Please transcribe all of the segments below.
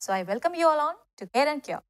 So I welcome you all on to Care and Cure.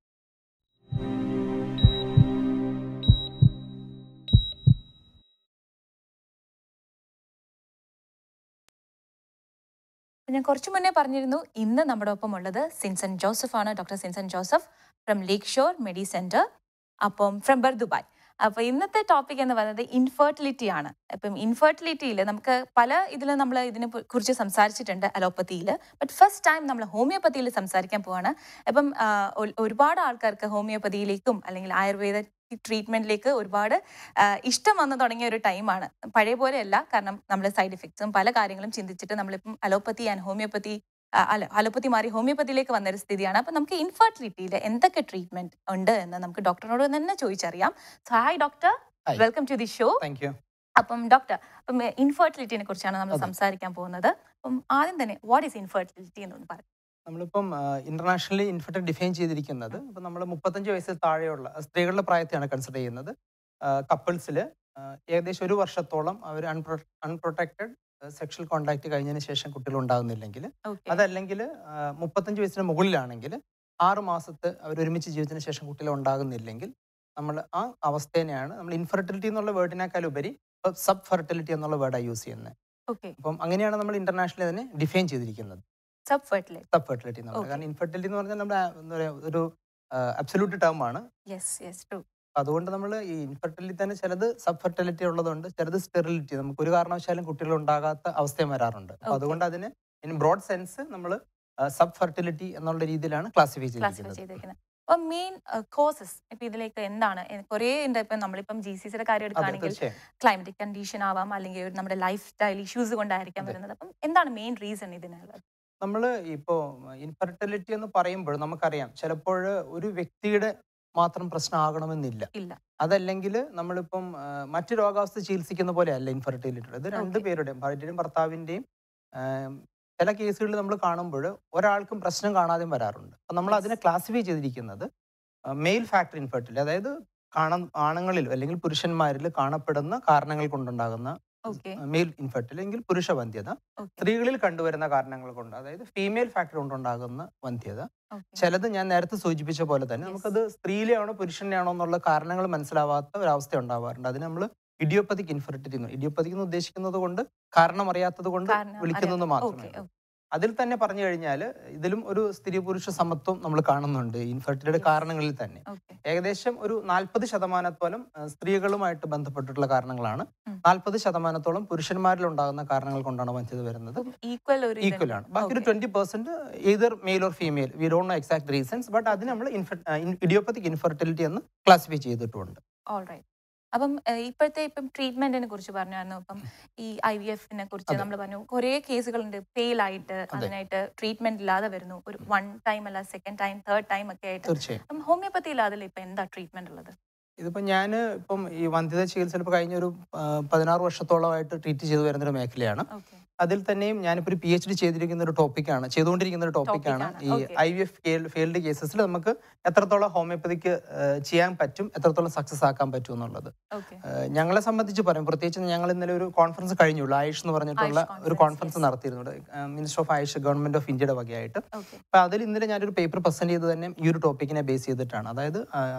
ഞാൻ കുറച്ചു മുന്നേ പറഞ്ഞിരുന്നു ഇന്ന് നമ്മുടെ ഒപ്പം ഉള്ളത് സിൻസൺ ജോസഫ് ആണ് doctor Sinson Joseph from lakeshore medi centre അപ്പം ഫ്രം ബർ ദുബായ് അപ്പൊ ഇന്നത്തെ ടോപ്പിക് എന്ന് പറയുന്നത് ഇൻഫെർട്ടിലിറ്റി ആണ് അപ്പം ഇൻഫെർട്ടിലിറ്റിയിൽ നമുക്ക് പല ഇതിൽ നമ്മൾ ഇതിനെ പു- കുറിച്ച് സംസാരിച്ചിട്ടുണ്ട് അലോപ്പതിയിൽ ബട്ട് ഫസ്റ്റ് ടൈം നമ്മൾ ഹോമിയോപ്പതിയിൽ സംസാരിക്കാൻ പോവാണ് അപ്പം ആ, ഒ- ഒരുപാട് ആൾക്കാർക്ക് ഹോമിയോപ്പതിയിലേക്കും അല്ലെങ്കിൽ ആയുർവേദ ട്രീറ്റ്മെന്റിലേക്ക് ഒരുപാട് ആ, ഇഷ്ടം വന്നു തുടങ്ങിയ ഒരു ടൈമാണ് പഴയ പോലെയല്ല കാരണം നമ്മൾ സൈഡ് ഇഫക്ട്സും പല കാര്യങ്ങളും ചിന്തിച്ചിട്ട് നമ്മളിപ്പം അലോപ്പതി ആൻഡ് ഹോമിയോപ്പതി ആ, അല്ല അലോപ്പതി മാറി ഹോമിയോപ്പതിയിലേക്ക് വന്നൊരു സ്ഥിതിയാണ് അപ്പം നമുക്ക് ഇൻഫെർട്ടിലിറ്റിയിൽ എന്തൊക്കെ ട്രീറ്റ്മെന്റ് ഉണ്ട് എന്ന് നമുക്ക് ഡോക്ടറിനോട് തന്നെ ചോദിച്ചറിയാം so hi doctor Hi. Welcome to the show thank you അപ്പം ഡോക്ടർ അപ്പം ഇൻഫെർട്ടിലിറ്റിനെ കുറിച്ചാണ് നമ്മൾ അതെ. സംസാരിക്കാൻ പോകുന്നത് അപ്പം ആദ്യം തന്നെ വാട്ട് ഈസ് ഇൻഫെർട്ടിലിറ്റി എന്നൊന്ന് പറയും നമ്മളിപ്പം ഇന്റർനാഷണലി ഇൻഫെർട്ട് ഡിഫൈൻ ചെയ്തിരിക്കുന്നത് ഇപ്പം നമ്മൾ മുപ്പത്തഞ്ച് വയസ്സിൽ താഴെയുള്ള ആ, സ്ത്രീകളുടെ പ്രായത്തെയാണ് കൺസിഡർ ചെയ്യുന്നത് കപ്പിൾസിൽ ഏകദേശം ഒരു വർഷത്തോളം അവർ അൺപ്രൊട്ടക്റ്റഡ് സെക്ഷൽ കോണ്ടാക്ട് കഴിഞ്ഞതിന് ശേഷം കുട്ടികൾ ഉണ്ടാകുന്നില്ലെങ്കിൽ ഓക്കെ അതല്ലെങ്കിൽ മുപ്പത്തഞ്ച് വയസ്സിന് മുകളിലാണെങ്കിൽ ആറ് മാസത്ത് അവർ ഒരുമിച്ച് ജീവിച്ചതിന് ശേഷം കുട്ടികൾ ഉണ്ടാകുന്നില്ലെങ്കിൽ നമ്മൾ ആ അവസ്ഥേനെയാണ് നമ്മൾ ഇൻഫെർട്ടിലിറ്റി എന്നുള്ള വേർഡിനേക്കാൾ ഉപരി സബ് ഫെർട്ടിലിറ്റി എന്നുള്ള വേർഡാണ് യൂസ് ചെയ്യുന്നത് ഓക്കെ അപ്പം അങ്ങനെയാണ് നമ്മൾ ഇന്റർനാഷണലി അതിനെ ഡിഫൈൻ ചെയ്തിരിക്കുന്നത് സബ് ഫെർട്ടിലിറ്റി സബ് ഫെർട്ടിലിറ്റി എന്ന് പറയുന്നത് Okay. കാരണം ഇൻഫെർട്ടിലിറ്റി എന്ന് പറഞ്ഞാൽ നമ്മുടെ എന്താ പറയാ ഒരു അബ്സല്യൂട്ട് ടേം ആണ് യെസ് യെസ് ട്രൂ അപ്പൊ അതുകൊണ്ട് നമ്മൾ ഈ ഇൻഫെർട്ടിലിറ്റി തന്നെ ചിലത് സബ് ഫെർട്ടിലിറ്റി ഉള്ളതുണ്ട് ചിലത് സ്റ്റെറിലിറ്റി നമുക്ക് ഒരു കാരണവശാലും കുട്ടികൾ ഉണ്ടാകാത്ത അവസ്ഥയും വരാറുണ്ട് അപ്പൊ Okay. അതുകൊണ്ട് അതിന് ഇൻ ബ്രോഡ് സെൻസ് നമ്മൾ സബ് ഫെർട്ടിലിറ്റി എന്നുള്ള രീതിയിലാണ് ക്ലാസിഫൈ ക്ലാസിഫൈ ചെയ്തിരിക്കുന്നത് ചെയ്തിരിക്കുന്നത് അപ്പം മെയിൻ കോസസ് ഇപ്പൊ ഇതിലേക്ക് എന്താണ് കുറേ ഉണ്ട് ഇപ്പം നമ്മളിപ്പം ജി സി സിയുടെ കാര്യം അതെ എടുക്കുകയാണെങ്കിൽ തീർച്ചയായും ക്ലൈമറ്റിക് കണ്ടീഷൻ ആവാം അല്ലെങ്കിൽ ഒരു നമ്മുടെ ലൈഫ് സ്റ്റൈൽ ഇഷ്യൂസ് കൊണ്ടായിരിക്കാം അതെ. വരുന്നത് അപ്പം എന്താണ് മെയിൻ റീസൺ ഇതിനുള്ളത് നമ്മൾ ഇപ്പോൾ ഇൻഫെർട്ടിലിറ്റി എന്ന് പറയുമ്പോൾ നമുക്കറിയാം ചിലപ്പോൾ ഒരു വ്യക്തിയുടെ മാത്രം പ്രശ്നമാകണമെന്നില്ല ഇല്ല അതല്ലെങ്കിൽ നമ്മളിപ്പം ആ, മറ്റു രോഗാവസ്ഥ ചികിത്സിക്കുന്ന പോലെയല്ല ഇൻഫെർട്ടിലിറ്റി ഇത് രണ്ട് Okay. പേരുടെയും ഭാര്യയുടെയും ഭർത്താവിന്റെയും ആം, ചില കേസുകളിൽ നമ്മൾ കാണുമ്പോൾ ഒരാൾക്കും പ്രശ്നം കാണാതെയും വരാറുണ്ട് അപ്പം നമ്മൾ Yes. അതിനെ ക്ലാസിഫൈ ചെയ്തിരിക്കുന്നത് മെയിൽ ഫാക്ടർ ഇൻഫെർട്ടിലിറ്റി അതായത് കാണ ആണുങ്ങളിൽ അല്ലെങ്കിൽ പുരുഷന്മാരിൽ കാണപ്പെടുന്ന കാരണങ്ങൾ കൊണ്ടുണ്ടാകുന്ന ഓക്കെ മെയിൽ ഇൻഫെർട്ടിൽ അല്ലെങ്കിൽ പുരുഷ വന്ധ്യത ഓക്കെ സ്ത്രീകളിൽ കണ്ടുവരുന്ന കാരണങ്ങൾ കൊണ്ട് അതായത് ഫീമെയിൽ ഫാക്ടർ കൊണ്ടുണ്ടാകുന്ന വന്ധ്യത ഓക്കെ ചിലത് ഞാൻ നേരത്തെ സൂചിപ്പിച്ച പോലെ തന്നെ Yes. നമുക്കത് സ്ത്രീയിലെയാണോ പുരുഷനെയാണോ എന്നുള്ള കാരണങ്ങൾ മനസ്സിലാവാത്ത ഒരവസ്ഥ ഉണ്ടാവാറുണ്ട് അതിന് നമ്മൾ ഇഡിയോപ്പതിക് ഇൻഫെർട്ടിലിറ്റി എന്ന് ഇഡിയോപ്പതിക് എന്ന് ഉദ്ദേശിക്കുന്നത് കൊണ്ട് കാരണം അറിയാത്തത് കൊണ്ട് വിളിക്കുന്നത് മാത്രമേ ഓക്കെ ഉള്ളൂ. അതിൽ തന്നെ പറഞ്ഞു കഴിഞ്ഞാൽ ഇതിലും ഒരു സ്ത്രീ പുരുഷ സമത്വം നമ്മൾ കാണുന്നുണ്ട് ഇൻഫെർട്ടിലിറ്റി Yes. കാരണങ്ങളിൽ തന്നെ ഓക്കെ ഏകദേശം ഒരു നാൽപ്പത് ശതമാനത്തോളം ആ, സ്ത്രീകളുമായിട്ട് ബന്ധപ്പെട്ടിട്ടുള്ള കാരണങ്ങളാണ് ഉം. നാൽപ്പത് ശതമാനത്തോളം പുരുഷന്മാരിൽ ഉണ്ടാകുന്ന കാരണങ്ങൾ കൊണ്ടാണ് വഞ്ചിത് വരുന്നത് ഈക്വൽ ഒരു ഇത് ഈക്വൽ ആണ് ബാക്കി ഒരു Okay. Twenty percent either male or female we don't know exact reasons but അതിന് നമ്മൾ ഇഡിയോപ്പത്തിക് ഇൻഫെർട്ടിലിറ്റി എന്ന് ക്ലാസിഫൈ ചെയ്തിട്ടുണ്ട് ഓൾറൈറ്റ് അപ്പം ഏഹ്, ഇപ്പോഴത്തെ ഇപ്പം ട്രീറ്റ്മെന്റിനെ കുറിച്ച് പറഞ്ഞായിരുന്നു അപ്പം ഈ ഐ വി എഫിനെ കുറിച്ച് അതെ. നമ്മൾ പറഞ്ഞു കുറേ കേസുകളുണ്ട് ഫെയിൽ ആയിട്ട് അതിനായിട്ട് ട്രീറ്റ്മെന്റ് ഇല്ലാതെ വരുന്നു ഒരു വൺ ടൈം അല്ല സെക്കൻഡ് ടൈം തേർഡ് ടൈം ഒക്കെ ആയിട്ട് തീർച്ചയായും അപ്പം ഹോമിയോപ്പതിയിൽ അതിൽ ഇപ്പൊ എന്താ ട്രീറ്റ്മെന്റ് ഉള്ളത് ഇതിപ്പോ ഞാൻ ഇപ്പം ഈ വന്ധ്യത ചികിത്സ ഇപ്പോൾ കഴിഞ്ഞ ഒരു ആ, പതിനാറ് വർഷത്തോളമായിട്ട് ട്രീറ്റ് ചെയ്തു വരുന്ന ഒരു മേഖലയാണ് ഓക്കെ അതിൽ തന്നെയും ഞാനിപ്പോൾ ഒരു പി എച്ച് ഡി ചെയ്തിരിക്കുന്ന ഒരു ടോപ്പിക്കാണ് ചെയ്തുകൊണ്ടിരിക്കുന്ന ഒരു ടോപ്പിക്കാണ് Topic ഈ ആണ്, okay. I V F failed കേസസിൽ നമുക്ക് എത്രത്തോളം ഹോമിയോപ്പതിക്ക് ചെയ്യാൻ പറ്റും എത്രത്തോളം സക്സസ് ആക്കാൻ പറ്റും എന്നുള്ളത് ഓക്കെ ഏഹ് ഞങ്ങളെ സംബന്ധിച്ച് പറയും പ്രത്യേകിച്ച് ഞങ്ങൾ ഇന്നലെ ഒരു കോൺഫറൻസ് കഴിഞ്ഞുള്ളൂ ആയുഷ് എന്ന് പറഞ്ഞിട്ടുള്ള ആയുഷ് ഒരു conference, കോൺഫറൻസ് yes. നടത്തിയിരുന്നു minister of Ayush government of ഇന്ത്യയുടെ വകയായിട്ട് ഓക്കെ അപ്പൊ അതിൽ ഇന്നലെ ഞാനൊരു പേപ്പർ പ്രസന്റ് ചെയ്ത് തന്നെ ഈ ഒരു ടോപ്പിക്കിനെ ബേസ് ചെയ്തിട്ടാണ് അതായത്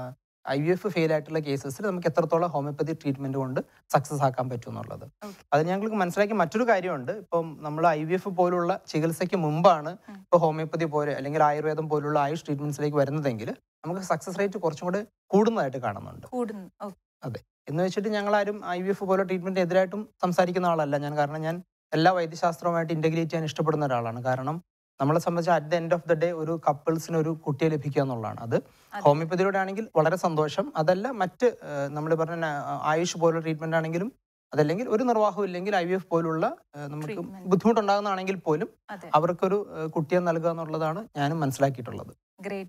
ഐ വി എഫ് ഫെയിൽ ആയിട്ടുള്ള കേസസിൽ നമുക്ക് എത്രത്തോളം ഹോമിയോപ്പതി ട്രീറ്റ്മെന്റ് കൊണ്ട് സക്സസ് ആക്കാൻ പറ്റും എന്നുള്ളത് Okay. അത് ഞങ്ങൾക്ക് മനസ്സിലാക്കിയ മറ്റൊരു കാര്യമുണ്ട് ഇപ്പം നമ്മൾ ഐ വി എഫ് പോലുള്ള ചികിത്സയ്ക്ക് മുമ്പാണ് ഉം. ഇപ്പോൾ ഹോമിയോപ്പതി പോലെ അല്ലെങ്കിൽ ആയുർവേദം പോലുള്ള ആയുഷ് ട്രീറ്റ്മെന്റ്സിലേക്ക് വരുന്നതെങ്കിൽ നമുക്ക് സക്സസ് റേറ്റ് കുറച്ചും കൂടെ കൂടുന്നതായിട്ട് കാണുന്നുണ്ട് കൂടുന്നു ഓക്കെ എന്ന് വെച്ചിട്ട് ഞങ്ങൾ ആരും ഐ വി എഫ് പോലെ ട്രീറ്റ്മെന്റ് എതിരായിട്ടും സംസാരിക്കുന്ന ആളല്ല ഞാൻ കാരണം ഞാൻ എല്ലാ വൈദ്യശാസ്ത്രവുമായിട്ട് ഇന്റഗ്രേറ്റ് ചെയ്യാൻ ഇഷ്ടപ്പെടുന്ന ഒരാളാണ് കാരണം നമ്മളെ സംബന്ധിച്ച് at the end of the day ഒരു കപ്പിൾസിന് ഒരു കുട്ടിയെ ലഭിക്കുക എന്നുള്ളതാണ് അത് അതെ. ഹോമിയോപ്പതിയിലൂടെ ആണെങ്കിൽ വളരെ സന്തോഷം അതല്ല മറ്റ് നമ്മൾ പറഞ്ഞ ന- ആയുഷ് പോലുള്ള ട്രീറ്റ്മെന്റ് ആണെങ്കിലും അതല്ലെങ്കിൽ ഒരു നിർവാഹവും ഇല്ലെങ്കിൽ ഐ വി എഫ് പോലുള്ള ഏഹ്, നമുക്ക് Treatment. ബുദ്ധിമുട്ടുണ്ടാകുന്നതാണെങ്കിൽ പോലും അതെ അവർക്കൊരു ഏഹ്, കുട്ടിയെ നൽകുക എന്നുള്ളതാണ് ഞാനും മനസ്സിലാക്കിയിട്ടുള്ളത് ഗ്രേറ്റ് തിങ്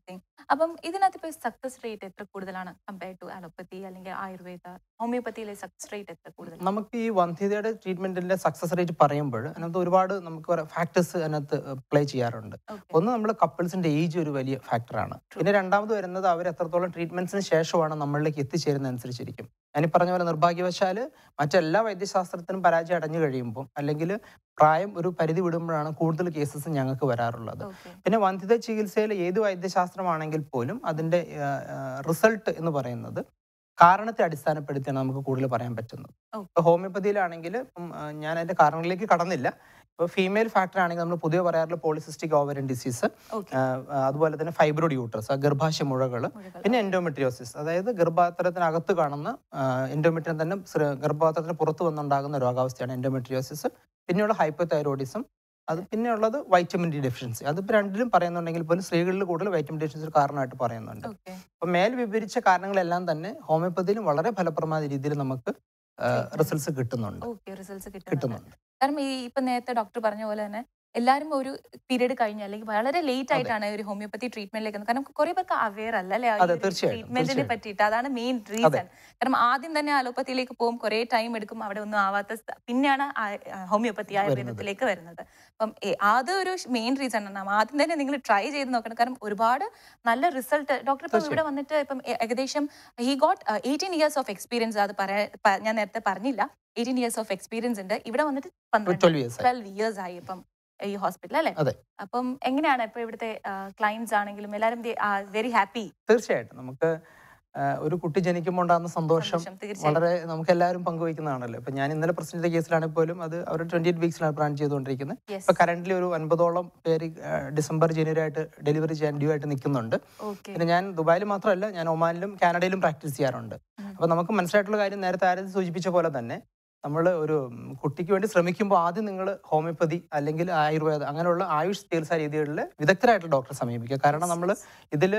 അപ്പം ഇതിനകത്ത് ഇപ്പോൾ സക്സസ് റേറ്റ് എത്ര കൂടുതലാണ് കമ്പയർ ടു അലോപ്പതി അല്ലെങ്കിൽ ആയുർവേദ ഹോമിയോപ്പതിയിലെ സക്സസ് റേറ്റ് എത്ര കൂടുതൽ നമുക്ക് ഈ വന്ധ്യതയുടെ ട്രീറ്റ്മെന്റിന്റെ സക്സസ് റേറ്റ് പറയുമ്പോൾ അതിനകത്ത് ഒരുപാട് നമുക്ക് ഫാക്ടേഴ്സ് അതിനകത്ത് പ്ലേ ചെയ്യാറുണ്ട് ഓക്കെ ഒന്ന് നമ്മൾ കപ്പിൾസിന്റെ ഏജ് ഒരു വലിയ ഫാക്ടറാണ് പിന്നെ രണ്ടാമത് വരുന്നത് അവർ എത്രത്തോളം ട്രീറ്റ്മെന്റ്സിന് ശേഷമാണ് നമ്മളിലേക്ക് എത്തിച്ചേരുന്നത് അനുസരിച്ചിരിക്കും ഞാൻ ഈ പറഞ്ഞ പോലെ നിർഭാഗ്യവശാൽ മറ്റെല്ലാ വൈദ്യശാസ്ത്രത്തിനും പരാജയം അടഞ്ഞു കഴിയുമ്പോൾ അല്ലെങ്കിൽ പ്രായം ഒരു പരിധി വിടുമ്പോഴാണ് കൂടുതൽ കേസസ് ഞങ്ങൾക്ക് വരാറുള്ളത് ഓക്കെ പിന്നെ വന്ധ്യത ചികിത്സയിൽ ഏത് വൈദ്യശാസ്ത്രമാണെങ്കിൽ പോലും അതിന്റെ റിസൾട്ട് എന്ന് പറയുന്നത് കാരണത്തെ അടിസ്ഥാനപ്പെടുത്തിയാണ് നമുക്ക് കൂടുതൽ പറയാൻ പറ്റുന്നത് ഓ. ഇപ്പൊ ഹോമിയോപ്പതിയിലാണെങ്കിൽ ഇപ്പം ആ, ഞാൻ അതിന്റെ കാരണങ്ങളിലേക്ക് കടന്നില്ല ഇപ്പോൾ ഫീമെയിൽ ഫാക്ടർ ആണെങ്കിൽ നമ്മൾ പൊതുവെ പറയാറുള്ള പോളിസിസ്റ്റിക് ഓവറിൻ ഡിസീസ് ഓക്കെ അതുപോലെ തന്നെ ഫൈബ്രോഡ് യൂട്രസ് ഗർഭാശയ മുഴകൾ പിന്നെ എൻഡോമെട്രിയോസിസ് അതായത് ഗർഭാത്രത്തിനകത്ത് കാണുന്ന എൻഡോമെട്രിയം തന്നെ ശ്ര- ഗർഭപാത്രത്തിന് പുറത്ത് വന്നുണ്ടാകുന്ന രോഗാവസ്ഥയാണ് എൻഡോമെട്രിയോസിസ് പിന്നെയുള്ള ഹൈപ്പോതൈറോയിഡിസം അത് പിന്നെ ഉള്ളത് വൈറ്റമിൻ ഡി ഡെഫിഷ്യൻസി അതിപ്പോൾ രണ്ടിലും പറയുന്നുണ്ടെങ്കിൽ പോലും സ്ത്രീകളിൽ കൂടുതൽ വൈറ്റമിൻ ഡെഫിഷ്യൻസി ഒരു കാരണമായിട്ട് പറയുന്നുണ്ട് ഓക്കെ അപ്പോൾ മേൽ വിവരിച്ച കാരണങ്ങളെല്ലാം തന്നെ ഹോമിയോപ്പതിയിലും വളരെ ഫലപ്രദമായ രീതിയിൽ നമുക്ക് റിസൾട്ട്സ് കിട്ടുന്നുണ്ട് ഓക്കെ റിസൾട്ട്സ് കിട്ടുന്നുണ്ട് കിട്ടുന്നുണ്ട് കാരണം ഈ ഇപ്പൊ നേരത്തെ ഡോക്ടർ പറഞ്ഞ പോലെ തന്നെ എല്ലാരും ഒരു പീരീഡ് കഴിഞ്ഞ് അല്ലെങ്കിൽ വളരെ ലേറ്റ് അതെ. ആയിട്ടാണ് ഒരു ഹോമിയോപ്പതി ട്രീറ്റ്മെന്റിലേക്ക് കാരണം കുറെ പേർക്ക് അവെയർ അല്ല അല്ലെ അതെ, തീർച്ചയായിട്ടും, ട്രീറ്റ്മെന്റിനെ തീർച്ചയായിട്ടും. പറ്റിയിട്ട് അതാണ് മെയിൻ റീസൺ കാരണം ആദ്യം തന്നെ അലോപ്പതിയിലേക്ക് പോകും കുറെ ടൈം എടുക്കും അവിടെ ഒന്നും ആവാത്ത സ്ഥ- പിന്നെയാണ് ആ- ആ ഹോമിയോപ്പതി ആയുർവേദത്തിലേക്ക് വരുന്നത് അപ്പം ഏ- അത് ഒരു മെയിൻ റീസൺ ആണ് ആദ്യം തന്നെ നിങ്ങൾ ട്രൈ ചെയ്ത് നോക്കണം കാരണം ഒരുപാട് നല്ല റിസൾട്ട് ഡോക്ടർ ഇപ്പം ഇവിടെ വന്നിട്ട് ഇപ്പം ഏ- ഏകദേശം he got eighteen years of experience അത് പറയാ പ- ഞാൻ നേരത്തെ പറഞ്ഞില്ല എയ്റ്റീൻ ഇയേഴ്സ് ഓഫ് എക്സ്പീരിയൻസ് ഉണ്ട് ഇവിടെ വന്നിട്ട് പന്ത്രണ്ട് ട്വൽവ് ഇയേഴ്സ് ട്വൽവ് ഇയേഴ്സ് ആയി ഇപ്പം ഈ ഹോസ്പിറ്റൽ അല്ലേ അതെ. അപ്പം എങ്ങനെയാണ് ഇപ്പൊ ഇവിടുത്തെ ക്ലയൻസ് ആണെങ്കിലും എല്ലാരും വെരി ഹാപ്പി തീർച്ചയായിട്ടും നമുക്ക് ആ, ഒരു കുട്ടി ജനിക്കുമ്പോൾ ഉണ്ടാകുന്ന സന്തോഷം തീർച്ചയായും വളരെ നമുക്ക് എല്ലാവരും പങ്കുവയ്ക്കുന്നതാണല്ലോ ഇപ്പൊ ഞാൻ ഇന്നലെ പ്രസിഡന്റ് കേസിലാണെങ്കിൽ പോലും അത് അവർ ട്വന്റി എയ്റ്റ് വീക്സിലാണ് പ്ലാൻ ചെയ്തുകൊണ്ടിരിക്കുന്നത് യെസ് ഇപ്പൊ കറന്റ് ഒരു അൻപതോളം പേര് ആ, ഡിസംബർ ജനുവരി ആയിട്ട് ഡെലിവറി ചെയ്യാൻ ഡ്യൂ ആയിട്ട് നിൽക്കുന്നുണ്ട് ഓക്കെ പിന്നെ ഞാൻ ദുബായിൽ മാത്രമല്ല ഞാൻ ഒമാനിലും കാനഡയിലും പ്രാക്ടീസ് ചെയ്യാറുണ്ട് ഉം. അപ്പൊ നമുക്ക് മനസ്സിലായിട്ടുള്ള കാര്യം നേരത്തെ ആരും സൂചിപ്പിച്ച പോലെ തന്നെ നമ്മൾ ഒരു ഉം, കുട്ടിക്ക് വേണ്ടി ശ്രമിക്കുമ്പോൾ ആദ്യം നിങ്ങൾ ഹോമിയോപ്പതി അല്ലെങ്കിൽ ആയുർവേദ അങ്ങനെയുള്ള ആയുഷ് ചികിത്സാ രീതികളിൽ വിദഗ്ധരായിട്ടുള്ള ഡോക്ടറെ സമീപിക്കുക കാരണം നമ്മൾ ഇതിൽ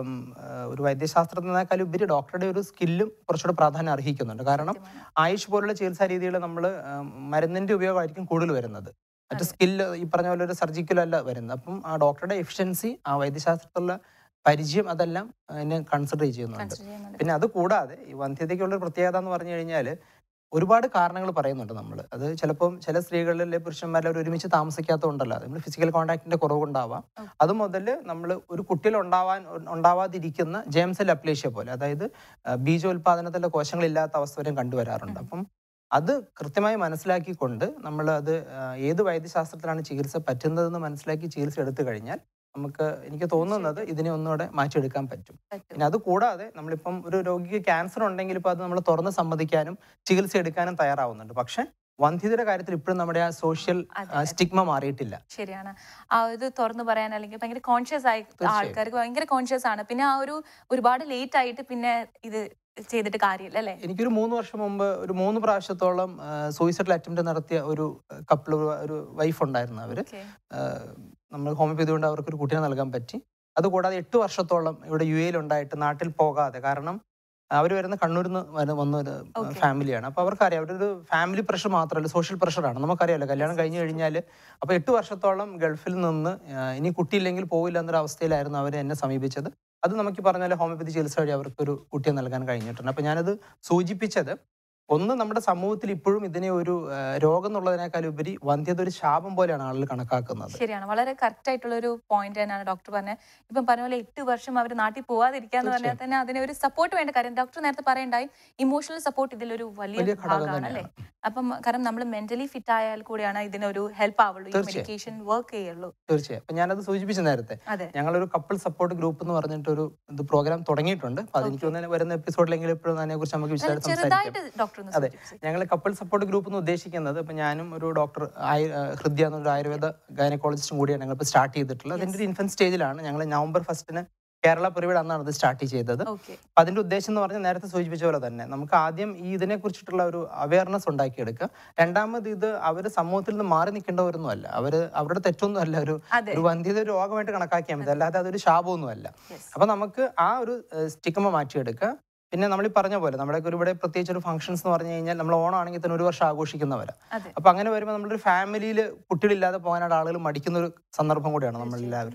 ഒരു വൈദ്യശാസ്ത്രത്തിനേക്കാൾ ഉപരി ഡോക്ടറുടെ ഒരു സ്കില്ലും കുറച്ചുകൂടെ പ്രാധാന്യം അർഹിക്കുന്നുണ്ട് കാരണം ആയുഷ് പോലുള്ള ചികിത്സാ രീതികൾ നമ്മൾ മരുന്നിന്റെ ഉപയോഗമായിരിക്കും കൂടുതൽ വരുന്നത് മറ്റു അതെ. സ്കില്ല് ഈ പറഞ്ഞ പോലെ ഒരു സർജിക്കൽ അല്ല വരുന്നത് അപ്പം ആ ഡോക്ടറുടെ എഫിഷ്യൻസി ആ വൈദ്യശാസ്ത്രത്തിലുള്ള പരിചയം അതെല്ലാം അതിനെ കൺസിഡർ ചെയ്യുന്നുണ്ട് പിന്നെ അത് കൂടാതെ ഈ വന്ധ്യതയ്ക്കുള്ള ഒരു പ്രത്യേകത എന്ന് പറഞ്ഞു കഴിഞ്ഞാൽ ഒരുപാട് കാരണങ്ങൾ പറയുന്നുണ്ട് നമ്മൾ അത് ചിലപ്പം ചില സ്ത്രീകളിലെ പുരുഷന്മാരിൽ അവർ ഒരുമിച്ച് താമസിക്കാത്തതുകൊണ്ടല്ല നമ്മൾ ഫിസിക്കൽ കോൺടാക്റ്റിന്റെ കുറവുണ്ടാവാം Okay. അത് മുതൽ നമ്മൾ ഒരു കുട്ടിയിൽ ഉണ്ടാവാൻ ഉണ്ടാവാതിരിക്കുന്ന ജെയിംസെൽ അപ്ലേഷ്യ പോലെ അതായത് ആ, ബീജോത്പാദനത്തിന്റെ കോശങ്ങളില്ലാത്ത അവസ്ഥ വരെയും കണ്ടുവരാറുണ്ട് ഉം. അപ്പം അത് കൃത്യമായി മനസ്സിലാക്കിക്കൊണ്ട് നമ്മൾ അത് ആ, ഏത് വൈദ്യശാസ്ത്രത്തിലാണ് ചികിത്സ പറ്റുന്നതെന്ന് മനസ്സിലാക്കി ചികിത്സ എടുത്തു കഴിഞ്ഞാൽ നമുക്ക് എനിക്ക് തോന്നുന്നത് ഇതിനെ ഒന്നുകൂടെ മാറ്റിയെടുക്കാൻ പറ്റും പിന്നെ അത് കൂടാതെ നമ്മളിപ്പം ഒരു രോഗിക്ക് ക്യാൻസർ ഉണ്ടെങ്കിൽ ഇപ്പൊ അത് നമ്മൾ തുറന്ന് സമ്മതിക്കാനും ചികിത്സ എടുക്കാനും തയ്യാറാവുന്നുണ്ട് പക്ഷെ വന്ധ്യതയുടെ കാര്യത്തിൽ ഇപ്പോഴും നമ്മുടെ ആ സോഷ്യൽ സ്റ്റിഗ്മ മാറിയിട്ടില്ല ശരിയാണ് ആ ഇത് തുറന്നു പറയാൻ അല്ലെങ്കിൽ ഭയങ്കര കോൺഷ്യസ് ആയി തീർച്ചയായും. ആൾക്കാർക്ക് ഭയങ്കര കോൺഷ്യസ് ആണ് പിന്നെ ആ ഒരു ഒരുപാട് ലേറ്റ് ആയിട്ട് പിന്നെ ഇത് ചെയ്തിട്ട് കാര്യമില്ല അല്ലേ എനിക്കൊരു മൂന്ന് വർഷം മുമ്പ് ഒരു മൂന്ന് പ്രാവശ്യത്തോളം സൂയിസൈഡൽ അറ്റംപ്റ്റ് നടത്തിയ ഒരു കപ്പിൾ ഒരു വൈഫ് ഉണ്ടായിരുന്നു അവര് Okay. ആഹ് നമ്മൾ ഹോമിയോപ്പതി കൊണ്ട് അവർക്ക് ഒരു കുട്ടീനെ നൽകാൻ പറ്റി അതുകൂടാതെ എട്ട് വർഷത്തോളം ഇവിടെ യു എയിൽ ഉണ്ടായിട്ട് നാട്ടിൽ പോകാതെ കാരണം അവർ വരുന്ന കണ്ണൂരിൽ നിന്ന് വന്ന വന്ന ഒരു Okay. ഫാമിലിയാണ് അപ്പോൾ അവർക്കറിയാം അവരുടെ ഒരു ഫാമിലി പ്രഷർ മാത്രമല്ല സോഷ്യൽ പ്രഷറാണ് നമുക്കറിയാമല്ലോ കല്യാണം കഴിഞ്ഞു കഴിഞ്ഞാൽ അപ്പോൾ എട്ട് വർഷത്തോളം ഗൾഫിൽ നിന്ന് ആഹ് ഇനി കുട്ടിയില്ലെങ്കിൽ പോവില്ല എന്നൊരു അവസ്ഥയിലായിരുന്നു അവർ എന്നെ സമീപിച്ചത് അത് നമുക്ക് പറഞ്ഞ പോലെ ഹോമിയോപ്പതി ചികിത്സ വഴി അവർക്കൊരു കുട്ടിയെ നൽകാൻ കഴിഞ്ഞിട്ടുണ്ട് അപ്പോൾ ഞാനത് സൂചിപ്പിച്ചത് ഒന്ന് നമ്മുടെ സമൂഹത്തിൽ ഇപ്പോഴും ഇതിനെ ഒരു ആഹ് രോഗം എന്നുള്ളതിനേക്കാൾ ഉപരി വന്ധ്യത ഒരു ശാപം പോലെയാണ് ആളുകൾ കണക്കാക്കുന്നത് ശരിയാണ് വളരെ കറക്റ്റ് ആയിട്ടുള്ള ഒരു പോയിന്റ് തന്നെയാണ് ഡോക്ടർ പറഞ്ഞത് ഇപ്പം പറഞ്ഞ പോലെ എട്ട് വർഷം അവർ നാട്ടിൽ പോവാതിരിക്കാന്ന് പറഞ്ഞാൽ തന്നെ അതിന് ഒരു സപ്പോർട്ട് വേണ്ട കാര്യം ഡോക്ടർ നേരത്തെ പറയണ്ടായി ഇമോഷണൽ സപ്പോർട്ട് ഇതിലൊരു വലിയ വലിയ ഘടകം ഭാഗമാണ് അല്ലേ തന്നെയാണ് അപ്പം കാരണം നമ്മൾ മെന്റലി ഫിറ്റ് ആയാൽ കൂടിയാണ് ഇതിനൊരു ഹെൽപ്പ് ആവുള്ളൂ ഈ തീർച്ചയായും. മെഡിക്കേഷൻ വർക്ക് ചെയ്യുള്ളൂ തീർച്ചയായും അപ്പൊ ഞാനത് സൂചിപ്പിച്ചു നേരത്തെ അതെ ഞങ്ങളൊരു കപ്പിൾ സപ്പോർട്ട് ഗ്രൂപ്പ് എന്ന് പറഞ്ഞിട്ടൊരു ഇത് പ്രോഗ്രാം തുടങ്ങിയിട്ടുണ്ട് അപ്പൊ അതെനിക്ക് Okay. തോന്നുന്നു വരുന്ന എപ്പിസോഡിലെങ്കിലും ഇപ്പോഴും അതിനെ കുറിച്ച് നമുക്ക് നല്ല വിശദമായിട്ട് സംസാരിക്കാം ചെറുതായിട്ട് ഡോക്ടർ ഒന്ന് അതെ. സൂചിപ്പിച്ചേ. ഞങ്ങൾ കപ്പിൾ സപ്പോർട്ട് ഗ്രൂപ്പ് എന്ന് ഉദ്ദേശിക്കുന്നത് ഇപ്പൊ ഞാനും ഒരു ഡോക്ടർ ഹൃദയ എന്നൊരു ആയുർവേദ ഗൈനക്കോളജിസ്റ്റും കൂടിയാണ് ഞങ്ങൾ ഇപ്പോൾ സ്റ്റാർട്ട് ചെയ്തിട്ടുള്ളത് അതിന്റെ ഒരു ഇൻഫന്റ് സ്റ്റേജിലാണ് ഞങ്ങൾ നവംബർ ഫസ്റ്റിന് കേരള പിറവിയുടെ അന്നാണ് ഇത് സ്റ്റാർട്ട് ചെയ്തത് ഓക്കെ അപ്പൊ അതിന്റെ ഉദ്ദേശം എന്ന് പറഞ്ഞാൽ നേരത്തെ സൂചിപ്പിച്ച പോലെ തന്നെ നമുക്ക് ആദ്യം ഈ ഇതിനെ കുറിച്ചിട്ടുള്ള ഒരു അവയർനെസ് ഉണ്ടാക്കിയെടുക്കുക രണ്ടാമത് ഇത് അവർ സമൂഹത്തിൽ നിന്ന് മാറി നിൽക്കേണ്ടവരൊന്നും അല്ല അവര് അവരുടെ തെറ്റൊന്നും അല്ല ഒരു അതെ ഒരു വന്ധ്യത ഒരു രോഗമായിട്ട് കണക്കാക്കിയാൽ മതി അല്ലാതെ അതൊരു ശാപമൊന്നും അല്ല Yes. അപ്പൊ നമുക്ക് ആ ഒരു സ്റ്റിക്കമ മാറ്റിയെടുക്കുക പിന്നെ നമ്മൾ ഈ പറഞ്ഞ പോലെ നമ്മുടെ ഒരു ഇവിടെ പ്രത്യേകിച്ച് ഒരു ഫംഗ്ഷൻസ് എന്ന് പറഞ്ഞു കഴിഞ്ഞാൽ നമ്മൾ ഓണമാണെങ്കിൽ തന്നെ ഒരു വർഷം ആഘോഷിക്കുന്നവരാ അതെ അപ്പൊ അങ്ങനെ വരുമ്പോൾ നമ്മളൊരു ഫാമിലിയിൽ കുട്ടികളില്ലാതെ പോകാനായിട്ട് ആളുകൾ മടിക്കുന്ന ഒരു സന്ദർഭം കൂടിയാണ് നമ്മൾ എല്ലാവരിലും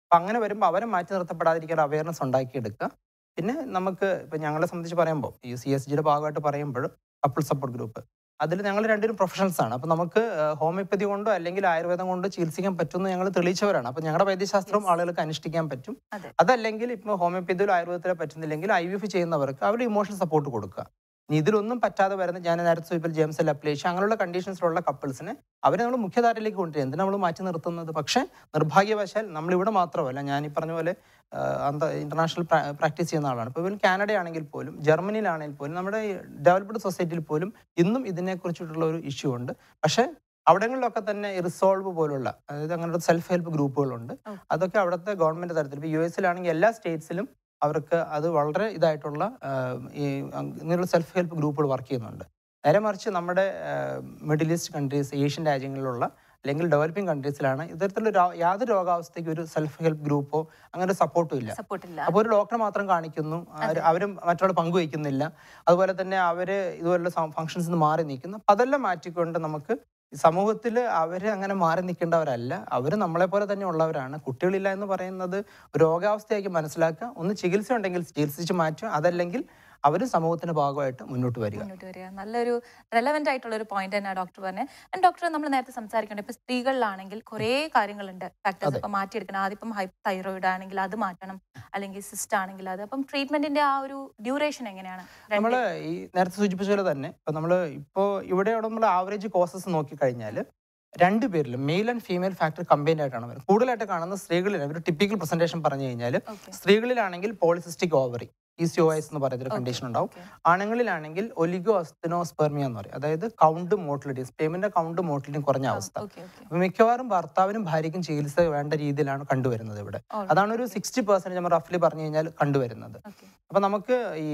അപ്പം അങ്ങനെ വരുമ്പോൾ അവരെ മാറ്റി നിർത്തപ്പെടാതിരിക്കാൻ അവയർനെസ് ഉണ്ടാക്കിയെടുക്കുക പിന്നെ നമുക്ക് ഇപ്പം ഞങ്ങളെ സംബന്ധിച്ച് പറയുമ്പോൾ ഈ സി എസ് ജിയുടെ ഭാഗമായിട്ട് പറയുമ്പോൾ കപ്പിൾ സപ്പോർട്ട് ഗ്രൂപ്പ് അതിൽ ഞങ്ങൾ രണ്ടുപേരും പ്രൊഫഷണൽസ് ആണ് അപ്പം നമുക്ക് ഹോമിയോപ്പതി കൊണ്ടോ അല്ലെങ്കിൽ ആയുർവേദം കൊണ്ടോ ചികിത്സിക്കാൻ പറ്റുമെന്ന് ഞങ്ങൾ തെളിയിച്ചവരാണ് അപ്പം ഞങ്ങളുടെ വൈദ്യശാസ്ത്രം Yes. ആളുകൾക്ക് അനുഷ്ഠിക്കാൻ പറ്റും അതെ. അതല്ലെങ്കിൽ ഇപ്പോൾ ഹോമിയോപ്പതിയിലോ ആയുർവേദത്തിലോ പറ്റുന്നില്ലെങ്കിൽ ഐ വി എഫ് ചെയ്യുന്നവർക്ക് അവർ ഇമോഷണൽ സപ്പോർട്ട് കൊടുക്കുക ഇനി ഇതിലൊന്നും പറ്റാതെ വരുന്ന ഞാൻ നേരത്തെ ഇപ്പോൾ ജെയിംസ് അപ്ലേഷൻ അങ്ങനെയുള്ള കണ്ടീഷൻസിലുള്ള കപ്പിൾസിനെ അവരെ നമ്മൾ മുഖ്യധാരയിലേക്ക് കൊണ്ടുവരും എന്തിനാ നമ്മൾ മാറ്റി നിർത്തുന്നത് പക്ഷേ നിർഭാഗ്യവശാൽ നമ്മളിവിടെ മാത്രമല്ല ഞാൻ ഈ പറഞ്ഞ പോലെ ആ, അന്ത ഇന്റർനാഷണൽ പ്രാക്ടീസ് ചെയ്യുന്ന ആളാണ് ഇപ്പോൾ ഇവൻ കാനഡ ആണെങ്കിൽ പോലും ജർമ്മനിയിലാണെങ്കിൽ പോലും നമ്മുടെ ഡെവലപ്ഡ് സൊസൈറ്റിയിൽ പോലും ഇന്നും ഇതിനെക്കുറിച്ചിട്ടുള്ള ഒരു ഇഷ്യൂ ഉണ്ട് പക്ഷേ അവിടങ്ങളിലൊക്കെ തന്നെ റിസോൾവ് പോലുള്ള അതായത് അങ്ങനെയുള്ള സെൽഫ് ഹെൽപ്പ് ഗ്രൂപ്പുകളുണ്ട് ഓ. അതൊക്കെ അവിടുത്തെ ഗവൺമെന്റ് തലത്തിൽ ഇപ്പോൾ യു എസിലാണെങ്കിൽ എല്ലാ സ്റ്റേറ്റ്സിലും അവർക്ക് അത് വളരെ ഇതായിട്ടുള്ള ആ, ഈ അങ് ഇങ്ങനെയുള്ള സെൽഫ് ഹെൽപ്പ് ഗ്രൂപ്പുകൾ വർക്ക് ചെയ്യുന്നുണ്ട് നേരെ മറിച്ച് നമ്മുടെ മിഡിൽ ഈസ്റ്റ് കൺട്രീസ് ഏഷ്യൻ രാജ്യങ്ങളിലുള്ള അല്ലെങ്കിൽ ഡെവലപ്പിംഗ് കൺട്രീസിലാണ് ഇത്തരത്തിലുള്ള രോഗ- യാതൊരു രോഗാവസ്ഥയ്ക്ക് ഒരു സെൽഫ് ഹെൽപ്പ് ഗ്രൂപ്പോ അങ്ങനെ ഒരു സപ്പോർട്ടും ഇല്ല സപ്പോർട്ടില്ല അപ്പോൾ ഒരു ഡോക്ടറെ മാത്രം കാണിക്കുന്നു അവര് അവരും മറ്റുള്ള പങ്കുവയ്ക്കുന്നില്ല അതുപോലെ തന്നെ അവര് ഇതുപോലുള്ള ഫംഗ്ഷൻസ് നിന്ന് മാറി നിൽക്കുന്നു അപ്പൊ അതെല്ലാം മാറ്റിക്കൊണ്ട് നമുക്ക് സമൂഹത്തിൽ അവർ അങ്ങനെ മാറി നിൽക്കേണ്ടവരല്ല അവർ നമ്മളെ പോലെ തന്നെ ഉള്ളവരാണ് കുട്ടികളില്ല എന്ന് പറയുന്നത് ഒരു രോഗാവസ്ഥയാക്കി മനസ്സിലാക്കുക ഒന്ന് ചികിത്സ ഉണ്ടെങ്കിൽ ചികിത്സിച്ച് മാറ്റുക അതല്ലെങ്കിൽ അവർ സമൂഹത്തിന്റെ ഭാഗമായിട്ട് മുന്നോട്ട് വരിക മുന്നോട്ട് വരിക നല്ലൊരു റെലവെന്റ് ആയിട്ടുള്ള ഒരു പോയിന്റ് തന്നെയാണ് ഡോക്ടർ പറഞ്ഞത് ആൻഡ് ഡോക്ടർ നമ്മൾ നേരത്തെ സംസാരിക്കേണ്ടത് ഇപ്പൊ സ്ത്രീകളിലാണെങ്കിൽ കുറേ കാര്യങ്ങളുണ്ട് ഫാക്ടേഴ്സ് അതെ. ഇപ്പൊ മാറ്റിയെടുക്കണം ആദ്യം ഇപ്പം ഹൈ തൈറോയിഡ് ആണെങ്കിൽ അത് മാറ്റണം അല്ലെങ്കിൽ സിസ്റ്റ് ആണെങ്കിൽ അത് അപ്പം ട്രീറ്റ്മെന്റിന്റെ ആ ഒരു ഡ്യൂറേഷൻ എങ്ങനെയാണ് നമ്മൾ ഈ നേരത്തെ സൂചിപ്പിച്ച പോലെ തന്നെ ഇപ്പൊ നമ്മൾ ഇപ്പോൾ ഇവിടെ നമ്മൾ ആവറേജ് കോസസ് നോക്കിക്കഴിഞ്ഞാൽ രണ്ട് പേരിലും male and female factor combined ആയിട്ടാണ് വരുന്നത് കൂടുതലായിട്ട് കാണുന്ന സ്ത്രീകളിൽ ഒരു ടിപ്പിക്കൽ പ്രസന്റേഷൻ പറഞ്ഞു കഴിഞ്ഞാൽ ഓക്കെ സ്ത്രീകളിലാണെങ്കിൽ polycystic ovary E C O S എന്ന് പറയുന്ന ഒരു കണ്ടീഷൻ ഉണ്ടാവും ആണുങ്ങളിലാണെങ്കിൽ ഒലിഗോ അസ്തിനോസ്പെർമിയ എന്ന് പറയും അതായത് കൗണ്ട് മോട്ടിലിറ്റി സ്പേമിന്റെ കൗണ്ട് മോട്ടിലിറ്റി കുറഞ്ഞ അവസ്ഥ ഓക്കെ ഓക്കെ അപ്പൊ മിക്കവാറും ഭർത്താവിനും ഭാര്യയ്ക്കും ചികിത്സ വേണ്ട രീതിയിലാണ് കണ്ടുവരുന്നത് ഇവിടെ അതാണ് ഒരു സിക്സ്റ്റി പെർസെന്റേജ് നമ്മൾ റഫ്ലി പറഞ്ഞു കഴിഞ്ഞാൽ കണ്ടുവരുന്നത് ഓക്കെ അപ്പൊ നമുക്ക് ഈ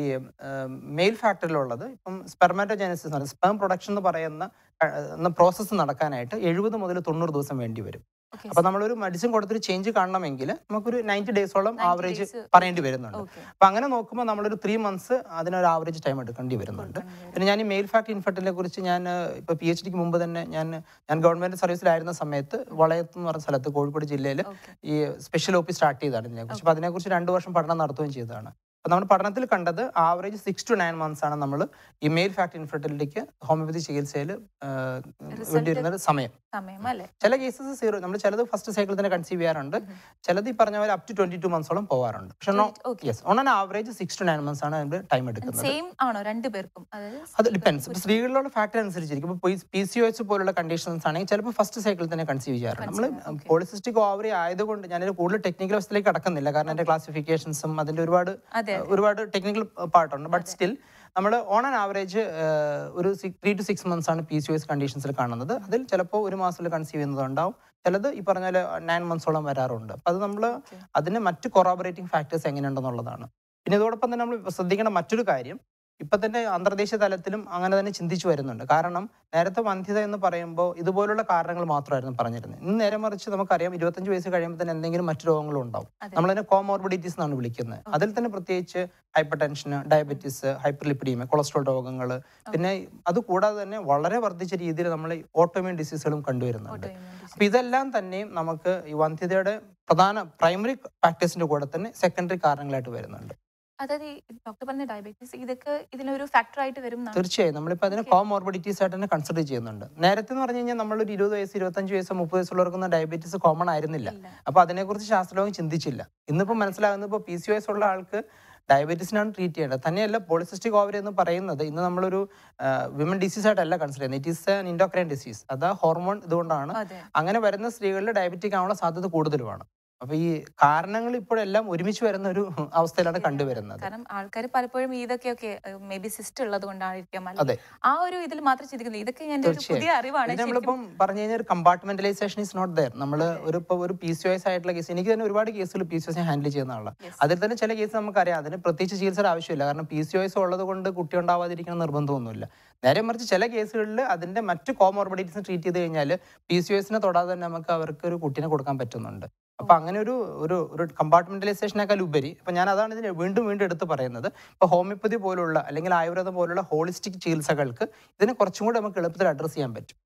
മെയിൽ ഫാക്ടറിയിലുള്ളത് ഇപ്പം സ്പെർമാറ്റോജനസിസ് എന്ന് പറയുന്നത് സ്പേം പ്രൊഡക്ഷൻ എന്ന് പറയുന്ന എന്ന പ്രോസസ്സ് നടക്കാനായിട്ട് എഴുപത് മുതൽ തൊണ്ണൂറ് ദിവസം വേണ്ടി വരും ഓക്കെ അപ്പൊ നമ്മളൊരു മെഡിസിൻ കൊടുത്തൊരു ചേഞ്ച് കാണണമെങ്കിൽ നമുക്കൊരു നയൻറ്റി ഡേയ്സോളം 90 ആവറേജ് days. പറയേണ്ടി വരുന്നുണ്ട് ഓക്കെ അപ്പൊ അങ്ങനെ നോക്കുമ്പോൾ നമ്മളൊരു ത്രീ മന്ത്സ് അതിനൊരു ആവറേജ് ടൈം എടുക്കേണ്ടി വരുന്നുണ്ട് പിന്നെ ഞാൻ ഈ മെയിൽ ഫാക്ട് ഇൻഫെർട്ടിനെ കുറിച്ച് ഞാൻ ഇപ്പൊ പി എച്ച് ഡിക്ക് മുമ്പ് തന്നെ ഞാൻ ഞാൻ ഗവൺമെന്റ് സർവീസിലായിരുന്ന സമയത്ത് വളയത്ത് എന്ന് പറഞ്ഞ സ്ഥലത്ത് കോഴിക്കോട് ജില്ലയിൽ ഓക്കെ ഈ സ്പെഷ്യൽ ഒ പി സ്റ്റാർട്ട് ചെയ്തതാണ് ഇതിനെക്കുറിച്ച് അപ്പോൾ അതിനെക്കുറിച്ച് രണ്ട് വർഷം പഠനം നടത്തുകയും ചെയ്തതാണ് അപ്പോൾ നമ്മൾ പഠനത്തിൽ കണ്ടത് average six to nine months ആണ് നമ്മൾ ഈ മെയിൽ ഫാക്ട് ഇൻഫെർട്ടിലിറ്റിക്ക് ഹോമിയോപ്പതി ചികിത്സയിൽ വേണ്ടി വരുന്ന സമയം സമയം അല്ലേ ചില കേസസ് സീറോ നമ്മൾ ചിലത് ഫസ്റ്റ് സൈക്കിൾ തന്നെ കൺസീവ് ചെയ്യാറുണ്ട് ചിലത് ഈ പറഞ്ഞ പോലെ അപ് ടു ട്വന്റി ടു മന്ത്സോളം പോകാറുണ്ട് പക്ഷെ okay yes on an average six to nine months ആണ് അതിന്റെ ടൈം എടുക്കുന്നത് സെയിം ആണോ രണ്ടു പേർക്കും അതായത് അത് ഡിപ്പെൻസ് ഇപ്പൊ സ്ത്രീകളിലുള്ള ഫാക്ടർ അനുസരിച്ചിരിക്കും ഇപ്പോൾ പി സി ഒ എച്ച് പോലുള്ള കണ്ടീഷൻസ് ആണെങ്കിൽ ചിലപ്പോൾ ഫസ്റ്റ് സൈക്കിൾ തന്നെ കൺസീവ് ചെയ്യാറുണ്ട് നമ്മൾ Conceive, okay. പോളിസിസ്റ്റിക് ഓവറി ആയതുകൊണ്ട് ഞാനൊരു കൂടുതൽ ടെക്നിക്കൽ വശത്തിലേക്ക് കടക്കുന്നില്ല കാരണം എന്റെ ക്ലാസിഫിക്കേഷൻസും അതിന്റെ ഒരുപാട് അതെ ഒരുപാട് ടെക്നിക്കൽ പാർട്ടുണ്ട് ബട്ട് സ്റ്റിൽ നമ്മൾ ഓൺ ആൻ ആവറേജ് ഒരു ത്രീ ടു സിക്സ് മന്ത്സ് ആണ് പി സി ഒ എസ് കണ്ടീഷൻസിൽ കാണുന്നത് അതിൽ ചിലപ്പോൾ ഒരു മാസത്തിൽ കൺസീവ് ചെയ്യുന്നതുണ്ടാവും ചിലത് ഈ പറഞ്ഞ പോലെ നയൻ മന്ത്സോളം വരാറുണ്ട് അപ്പം അത് നമ്മൾ Okay. അതിന് മറ്റ് കൊറാബറേറ്റിംഗ് ഫാക്ടേഴ്സ് എങ്ങനെയുണ്ടെന്നുള്ളതാണ് പിന്നെ ഇതോടൊപ്പം തന്നെ നമ്മൾ ശ്രദ്ധിക്കേണ്ട മറ്റൊരു കാര്യം ഇപ്പൊ തന്നെ അന്തർദേശീയ തലത്തിലും അങ്ങനെ തന്നെ ചിന്തിച്ചു വരുന്നുണ്ട് കാരണം നേരത്തെ വന്ധ്യത എന്ന് പറയുമ്പോൾ ഇതുപോലുള്ള കാരണങ്ങൾ മാത്രമായിരുന്നു പറഞ്ഞിരുന്നത് ഇന്ന് നേരെ മറിച്ച് നമുക്കറിയാം ഇരുപത്തഞ്ച് വയസ്സ് കഴിയുമ്പോൾ തന്നെ എന്തെങ്കിലും മറ്റു രോഗങ്ങളും ഉണ്ടാവും അതെ. നമ്മളതിനെ കോമോർബിഡിറ്റീസ് എന്നാണ് വിളിക്കുന്നത് അതിൽ തന്നെ പ്രത്യേകിച്ച് ഹൈപ്പർ ടെൻഷന് ഡയബറ്റീസ് ഹൈപ്പർ ലിപ്പിഡീമ കൊളസ്ട്രോൾ രോഗങ്ങൾ പിന്നെ അത് കൂടാതെ തന്നെ വളരെ വർദ്ധിച്ച രീതിയിൽ നമ്മൾ ഓട്ടോമ്യൂൺ ഡിസീസുകളും കണ്ടുവരുന്നുണ്ട് Autoimmune അപ്പൊ ഇതെല്ലാം തന്നെയും നമുക്ക് ഈ വന്ധ്യതയുടെ പ്രധാന പ്രൈമറി ഫാക്ടേഴ്സിന്റെ കൂടെ തന്നെ സെക്കൻഡറി കാരണങ്ങളായിട്ട് വരുന്നുണ്ട് അതായത് ഡോക്ടർ പറഞ്ഞ ഡയബറ്റീസ് ഇതൊക്കെ ഇതിനൊരു ഫാക്ടർ ആയിട്ട് വരും എന്നാണ്. തീർച്ചയായും നമ്മളിപ്പോൾ അതിനെ കോമോർബിഡിറ്റീസ് ആയിട്ട് തന്നെ കൺസിഡർ ചെയ്യുന്നുണ്ട് നേരത്തെ എന്ന് പറഞ്ഞു കഴിഞ്ഞാൽ നമ്മളൊരു ഇരുപത് വയസ്സ് ഇരുപത്തഞ്ച് വയസ്സ് മുപ്പത് വയസ്സുള്ളവർക്കൊന്നും ഡയബറ്റീസ് കോമൺ ആയിരുന്നില്ല ഇല്ല. അപ്പൊ അതിനെക്കുറിച്ച് ശാസ്ത്രലോകം ചിന്തിച്ചില്ല ഇന്നിപ്പോൾ മനസ്സിലാകുന്നത് ഇപ്പോൾ പി സി വയസ്സ് ഉള്ള ആൾക്ക് ഡയബറ്റീസിനാണ് ട്രീറ്റ് ചെയ്യേണ്ടത് തന്നെയല്ല പോളിസിസ്റ്റിക് ഓവറി എന്ന് പറയുന്നത് ഇന്ന് നമ്മളൊരു വിമൻ ഡിസീസ് ആയിട്ടല്ല കൺസിഡർ ചെയ്യുന്നത് it is an endocrine disease അത് ഹോർമോൺ ഇതുകൊണ്ടാണ് അതെ അങ്ങനെ വരുന്ന സ്ത്രീകളിൽ ഡയബറ്റിക് ആവാനുള്ള സാധ്യത കൂടുതലുമാണ് അപ്പൊ ഈ കാരണങ്ങൾ ഇപ്പോഴെല്ലാം ഒരുമിച്ച് വരുന്ന ഒരു അവസ്ഥയിലാണ് കണ്ടുവരുന്നത് കാരണം ആൾക്കാർ പലപ്പോഴും ഇതൊക്കെയൊക്കെ മേ ബി സിസ്റ്റ് ഉള്ളത് കൊണ്ടായിരിക്കാം അതെ. അല്ലെങ്കിൽ ആ ഒരു ഇതിൽ മാത്രം ചിന്തിക്കുന്നത് ഇതൊക്കെ എൻ്റെ ഒരു തീർച്ചയായും. പുതിയ അറിവാണ് ഇത് ശരിക്കും. നമ്മളിപ്പം പറഞ്ഞു കഴിഞ്ഞാൽ ഒരു കമ്പാർട്ട്മെന്റലൈസേഷൻ ഇസ് നോട്ട് ദയർ നമ്മൾ ഒരു ഇപ്പോൾ ഒരു പി സി എസ് ആയിട്ടുള്ള കേസ് എനിക്ക് തന്നെ ഒരുപാട് കേസുകൾ പി സി എസ് ഹാൻഡിൽ ചെയ്യുന്ന ആളാണ് Yes. അതിൽ തന്നെ ചില കേസ് നമുക്കറിയാം അതിന് പ്രത്യേകിച്ച് ചികിത്സയുടെ ആവശ്യമില്ല കാരണം പി സി എസ് ഉള്ളത് കൊണ്ട് കുട്ടി ഉണ്ടാവാതിരിക്കണം നിർബന്ധമൊന്നുമില്ല നേരെ മറിച്ച് ചില കേസുകളിൽ അതിന്റെ മറ്റ് കോമോർബിഡിറ്റീസ് ട്രീറ്റ് ചെയ്ത് കഴിഞ്ഞാൽ പി സി എസിനെ തൊടാതെ തന്നെ നമുക്ക് അവർക്ക് ഒരു കുട്ടീനെ കൊടുക്കാൻ പറ്റുന്നുണ്ട് അപ്പൊ അങ്ങനെ ഒരു ഒരു ഒരു കമ്പാർട്ട്മെന്റലൈസേഷനേക്കാൾ ഉപരി അപ്പൊ ഞാൻ അതാണ് ഇതിന് വീണ്ടും വീണ്ടും എടുത്ത് പറയുന്നത് ഇപ്പൊ ഹോമിയോപ്പതി പോലുള്ള അല്ലെങ്കിൽ ആയുർവേദം പോലുള്ള ഹോളിസ്റ്റിക് ചികിത്സകൾക്ക് ഇതിനെ കുറച്ചും കൂടി നമുക്ക് എളുപ്പത്തിൽ അഡ്രസ് ചെയ്യാൻ പറ്റും